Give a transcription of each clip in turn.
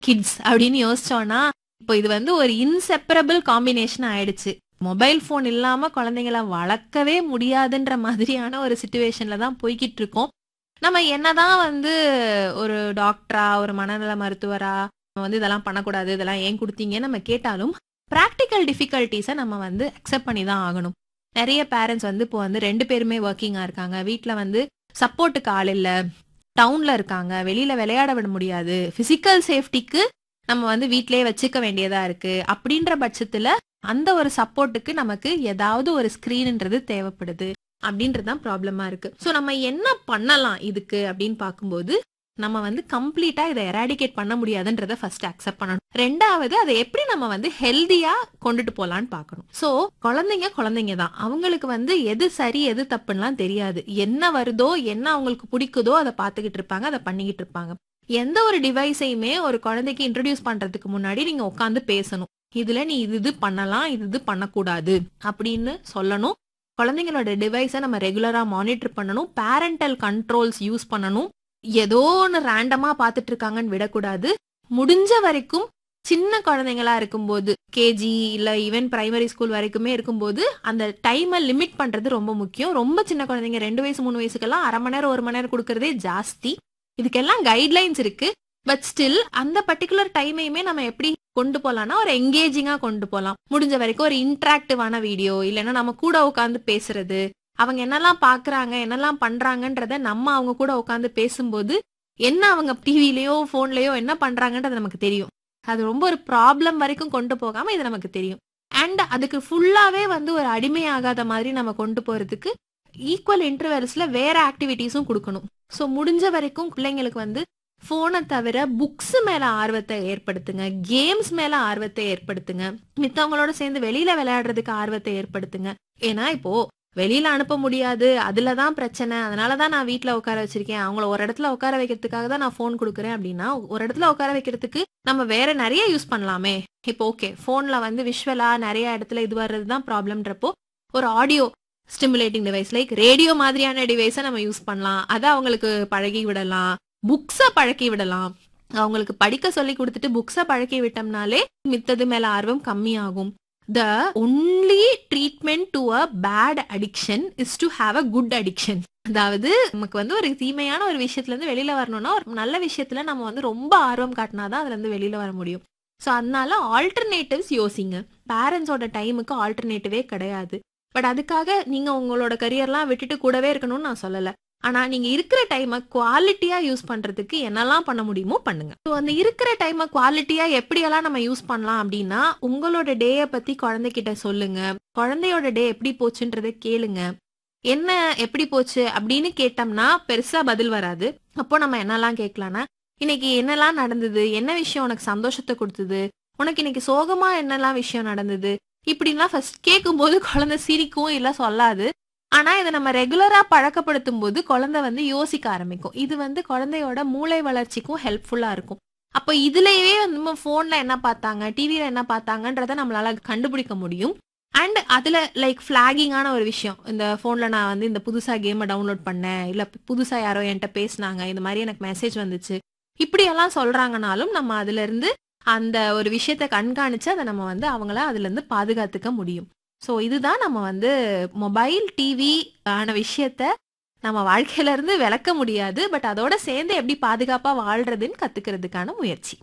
kids அப்படின்னு யோசிச்சோம்னா இப்போ இது வந்து ஒரு இன்செப்பரபிள் காம்பினேஷன் ஆயிடுச்சு மொபைல் ஃபோன் இல்லாம குழந்தைங்கள வளர்க்கவே முடியாதுன்ற மாதிரியான ஒரு சுச்சுவேஷன்ல தான் போய்கிட்டு இருக்கோம் நம்ம என்னதான் வந்து ஒரு டாக்டரா ஒரு மனநல மருத்துவரா நம்ம வந்து இதெல்லாம் பண்ணக்கூடாது இதெல்லாம் ஏன் கொடுத்தீங்கன்னு நம்ம கேட்டாலும் ப்ராக்டிக்கல் டிஃபிகல்ட்டிஸை நம்ம வந்து அக்செப்ட் பண்ணி தான் ஆகணும் நிறைய பேரண்ட்ஸ் வந்து இப்போ வந்து ரெண்டு பேருமே ஒர்க்கிங்கா இருக்காங்க வீட்டில் வந்து சப்போர்ட்டுக்கு ஆள் இல்லை டவுன்ல இருக்காங்க வெளியில விளையாட விட முடியாது பிசிக்கல் சேஃப்டிக்கு நம்ம வந்து வீட்டிலேயே வச்சுக்க வேண்டியதா இருக்கு அப்படின்ற பட்சத்துல அந்த ஒரு சப்போர்ட்டுக்கு நமக்கு ஏதாவது ஒரு ஸ்கிரீன்ன்றது தேவைப்படுது அப்படின்றது தான் ப்ராப்ளமா இருக்கு ஸோ நம்ம என்ன பண்ணலாம் இதுக்கு அப்படின்னு பார்க்கும்போது நம்ம வந்து கம்ப்ளீட்டா இதை எராடிகேட் பண்ண முடியாதுன்றத ஃபர்ஸ்ட் அக்செப்ட் பண்ணணும் ரெண்டாவது அதை எப்படி நம்ம வந்து ஹெல்தியா கொண்டுட்டு போலான்னு பார்க்கணும் ஸோ குழந்தைங்க குழந்தைங்க தான் அவங்களுக்கு வந்து எது சரி எது தப்புன்னுலாம் தெரியாது என்ன வருதோ என்ன அவங்களுக்கு பிடிக்குதோ அதை பார்த்துக்கிட்டு இருப்பாங்க அதை பண்ணிக்கிட்டு இருப்பாங்க எந்த ஒரு டிவைஸையுமே ஒரு குழந்தைக்கு இன்ட்ரடியூஸ் பண்றதுக்கு முன்னாடி நீங்க உட்காந்து பேசணும் இதுல நீ இது இது பண்ணலாம் இது இது பண்ணக்கூடாது அப்படின்னு சொல்லணும் குழந்தைங்களோட டிவைஸை நம்ம ரெகுலரா மானிட்டர் பண்ணணும் பேரண்டல் கண்ட்ரோல்ஸ் யூஸ் பண்ணணும் ஏதோ ஒன்று ரேண்டமா பார்த்துட்டு இருக்காங்கன்னு விடக்கூடாது முடிஞ்ச வரைக்கும் சின்ன குழந்தைங்களா இருக்கும்போது கேஜி இல்ல ஈவன் பிரைமரி ஸ்கூல் வரைக்குமே இருக்கும்போது அந்த டைமை லிமிட் பண்றது ரொம்ப முக்கியம் ரொம்ப சின்ன குழந்தைங்க ரெண்டு வயசு மூணு வயசுக்கெல்லாம் அரை மணி நேரம் ஒரு மணி நேரம் கொடுக்கறதே ஜாஸ்தி இதுக்கெல்லாம் கைட்லைன்ஸ் இருக்கு பட் ஸ்டில் அந்த பர்டிகுலர் டைமையுமே நம்ம எப்படி கொண்டு போலாம்னா ஒரு எங்கேஜிங்கா கொண்டு போலாம் முடிஞ்ச வரைக்கும் ஒரு இன்ட்ராக்டிவான வீடியோ இல்லைன்னா நம்ம கூட உட்காந்து பேசுறது அவங்க என்னெல்லாம் பாக்குறாங்க என்னெல்லாம் பண்றாங்கன்றத நம்ம அவங்க கூட உட்காந்து பேசும்போது என்ன அவங்க டிவிலயோ போன்லயோ என்ன பண்றாங்கன்றது நமக்கு தெரியும் அது ரொம்ப ஒரு ப்ராப்ளம் வரைக்கும் கொண்டு போகாம இது நமக்கு தெரியும் அண்ட் அதுக்கு ஃபுல்லாவே வந்து ஒரு அடிமையாகாத மாதிரி நம்ம கொண்டு போறதுக்கு ஈக்குவல் இன்டர்வெல்ஸ்ல வேற ஆக்டிவிட்டிஸும் கொடுக்கணும் ஸோ முடிஞ்ச வரைக்கும் பிள்ளைங்களுக்கு வந்து போனை தவிர புக்ஸ் மேல ஆர்வத்தை ஏற்படுத்துங்க கேம்ஸ் மேல ஆர்வத்தை ஏற்படுத்துங்க மித்தவங்களோட சேர்ந்து வெளியில விளையாடுறதுக்கு ஆர்வத்தை ஏற்படுத்துங்க ஏன்னா இப்போ வெளியில அனுப்ப முடியாது அதுலதான் பிரச்சனை அதனாலதான் நான் வீட்ல உட்கார வச்சிருக்கேன் அவங்கள ஒரு இடத்துல உட்கார வைக்கிறதுக்காக தான் நான் ஃபோன் கொடுக்குறேன் அப்படின்னா ஒரு இடத்துல உட்கார வைக்கிறதுக்கு நம்ம வேற நிறைய யூஸ் பண்ணலாமே இப்போ ஓகே போன்ல வந்து விஷுவலா நிறைய இடத்துல இது வர்றது தான் ப்ராப்ளம்ன்றப்போ ஒரு audio stimulating device like radio மாதிரியான டிவைஸை நம்ம யூஸ் பண்ணலாம் அதை அவங்களுக்கு பழகி விடலாம் புக்ஸை பழக்கி விடலாம் அவங்களுக்கு படிக்க சொல்லி கொடுத்துட்டு புக்ஸை பழக்கி விட்டோம்னாலே மித்தது மேல ஆர்வம் கம்மியாகும் the only treatment to a bad addiction is to have a good addiction அதாவது நமக்கு வந்து ஒரு தீமையான ஒரு விஷயத்துல இருந்து வெளியில வரணும்னா ஒரு நல்ல விஷயத்துல நம்ம வந்து ரொம்ப ஆர்வம் காட்டினாதான் அதுல இருந்து வெளியில வர முடியும் ஸோ அதனால ஆல்டர்னேட்டிவ்ஸ் யோசிங்க பேரண்ட்ஸோட டைமுக்கு ஆல்டர்னேட்டிவே கிடையாது பட் அதுக்காக நீங்க உங்களோட கரியர்லாம் விட்டுட்டு கூடவே இருக்கணும்னு நான் சொல்லல ஆனா நீங்க இருக்கிற டைமை குவாலிட்டியா யூஸ் பண்றதுக்கு என்னெல்லாம் பண்ண முடியுமோ பண்ணுங்க ஸோ அந்த இருக்கிற டைமை குவாலிட்டியா எப்படியெல்லாம் நம்ம யூஸ் பண்ணலாம் அப்படின்னா உங்களோட டேயை பத்தி குழந்தைகிட்ட சொல்லுங்க குழந்தையோட டே எப்படி போச்சுன்றதை கேளுங்க என்ன எப்படி போச்சு அப்படின்னு கேட்டோம்னா பெருசா பதில் வராது அப்போ நம்ம என்னெல்லாம் கேட்கலாம்னா இன்னைக்கு என்னெல்லாம் நடந்தது என்ன விஷயம் உனக்கு சந்தோஷத்தை கொடுத்தது உனக்கு இன்னைக்கு சோகமா என்னெல்லாம் விஷயம் நடந்தது இப்படின்லாம் ஃபர்ஸ்ட் கேட்கும்போது குழந்தை சிரிக்கும் இல்ல சொல்லாது ஆனா இதை நம்ம ரெகுலரா பழக்கப்படுத்தும் போது குழந்தை வந்து யோசிக்க ஆரம்பிக்கும் இது வந்து குழந்தையோட மூளை வளர்ச்சிக்கும் ஹெல்ப்ஃபுல்லா இருக்கும் அப்போ இதுலயே வந்து போன்ல என்ன பார்த்தாங்க டிவில என்ன பார்த்தாங்கன்றத நம்மளால கண்டுபிடிக்க முடியும் அண்ட் அதுல லைக் ஃபிளாகிங்கான ஒரு விஷயம் இந்த போன்ல நான் வந்து இந்த புதுசா கேமை டவுன்லோட் பண்ணேன் இல்ல புதுசா யாரோ என்கிட்ட பேசினாங்க இந்த மாதிரி எனக்கு மெசேஜ் வந்துச்சு இப்படி எல்லாம் சொல்றாங்கனாலும் நம்ம அதுல இருந்து அந்த ஒரு விஷயத்த கண்காணிச்சு அதை நம்ம வந்து அவங்கள அதுல இருந்து பாதுகாத்துக்க முடியும் ஸோ இதுதான் நம்ம வந்து மொபைல் டிவி ஆன விஷயத்த நம்ம வாழ்க்கையில இருந்து விளக்க முடியாது பட் அதோட சேர்ந்து எப்படி பாதுகாப்பா வாழ்றதுன்னு கத்துக்கிறதுக்கான முயற்சி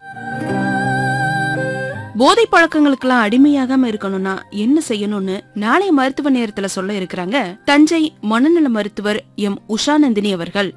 போதை பழக்கங்களுக்கெல்லாம் அடிமையாகாம இருக்கணும்னா என்ன செய்யணும்னு நாளைய மருத்துவ நேரத்துல சொல்ல இருக்கிறாங்க தஞ்சை மனநல மருத்துவர் எம் உஷாநந்தினி அவர்கள்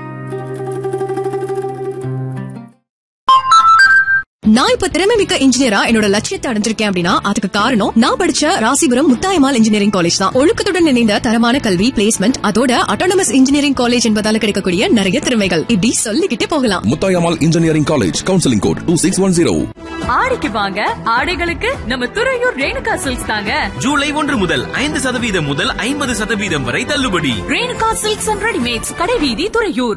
நான் இப்ப திறமை மிக்க இன்ஜினியரா என்னோட லட்சியத்தை அடைஞ்சிருக்கேன் அப்படின்னா அதுக்கு காரணம் நான் படிச்ச ராசிபுரம் முத்தாயமால் இன்ஜினியரிங் காலேஜ் தான் ஒழுக்கத்துடன் இணைந்த தரமான கல்வி பிளேஸ்மெண்ட் அதோட அட்டானமஸ் இன்ஜினியரிங் காலேஜ் என்பதால கிடைக்கக்கூடிய நிறைய திறமைகள் இப்படி சொல்லிக்கிட்டே போகலாம் Muthayammal engineering college counselling code two six one zero ஆடிக்கு வாங்க ஆடைகளுக்கு நம்ம துறையூர் ரேணுகா சில்க்ஸ் தாங்க ஜூலை ஒன்று முதல் ஐந்து சதவீதம் முதல் ஐம்பது சதவீதம் வரை தள்ளுபடி ரேணுகா சில்க்ஸ் அண்ட் ரெடிமேட்ஸ் கடைவீதி துறையூர்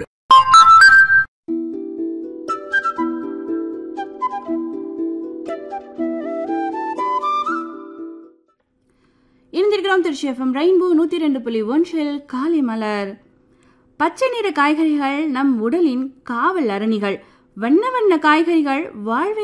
இணைந்திருக்கிறோம் திருச்சி எஃப்எம் ரெயின்போ நூற்றி ரெண்டு புள்ளி ஒன்றில் காலை மலர் பச்சை நிற காய்கறிகள் நம் உடலின் காவல் அரணிகள் வண்ண வண்ண காய்கறிகள் வாழ்வை